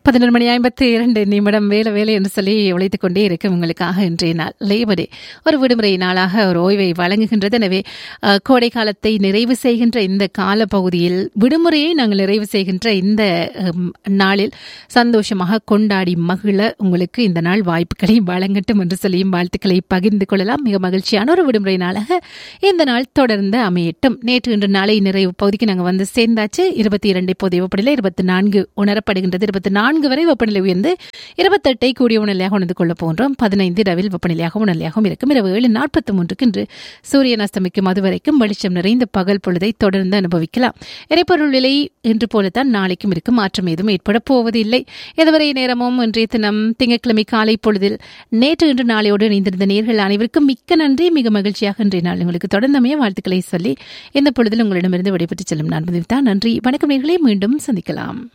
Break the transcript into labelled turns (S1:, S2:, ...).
S1: பதினொரு மணி ஐம்பத்தி இரண்டு நிமிடம் வேலை வேலை என்று சொல்லி உழைத்துக் கொண்டே இருக்கும் உங்களுக்காக இன்றைய நாள் லேபரே ஒரு விடுமுறை நாளாக ஒரு ஓய்வை வழங்குகின்றது எனவே அஹ், கோடை காலத்தை நிறைவு செய்கின்ற இந்த கால பகுதியில் விடுமுறையை நாங்கள் நிறைவு செய்கின்ற இந்த ஹம், நாளில் சந்தோஷமாக கொண்டாடி மகிழ உங்களுக்கு இந்த நாள் வாய்ப்புகளை வழங்கட்டும் என்று சொல்லியும் வாழ்த்துக்களை பகிர்ந்து கொள்ளலாம் மிக மகிழ்ச்சியான ஒரு விடுமுறை நாளாக இந்த நாள் தொடர்ந்து அமையட்டும் நேற்று இன்று நாளை நிறைவு பகுதிக்கு நாங்கள் வந்து சேர்ந்தாச்சு இருபத்தி இரண்டு இப்போதைய வெப்பநிலை இருபத்தி நான்கு உணரப்படுகின்றது இருபத்தி நான்கு வரை வெப்பநிலை உயர்ந்து இருபத்தெட்டை கூடிய உணர்நிலையாக உணர்ந்து கொள்ளப் போன்றோம் பதினைந்து இரவில் வெப்பநிலையாக உணர்நிலையாகவும் இருக்கும் இரவு ஏழு நாற்பத்தி மூன்றுக்கு இன்று சூரியன் அஸ்தமிக்கும் அது வரைக்கும் வெளிச்சம் நிறைந்த பகல் பொழுதை தொடர்ந்து அனுபவிக்கலாம் எரிபொருள் விலை இன்று போலத்தான் நாளைக்கும் இருக்கும் மாற்றம் ஏதும் ஏற்பட போவதில்லை இதுவரை நேரமும் இன்றைய தினம் திங்கட்கிழமை காலை பொழுதில் நேற்று இன்று நாளையோடு இணைந்திருந்த நேர்கள் அனைவருக்கும் மிக்க நன்றி மிக மகிழ்ச்சியாக இன்றைய நாள் உங்களுக்கு தொடர்ந்தமைய வாழ்த்துக்களை சொல்லி இந்த பொழுதில் உங்களிடமிருந்து விடைபெற்று செல்லும் நான் தான் நன்றி வணக்கம் நேர்களே மீண்டும் சந்திக்கலாம்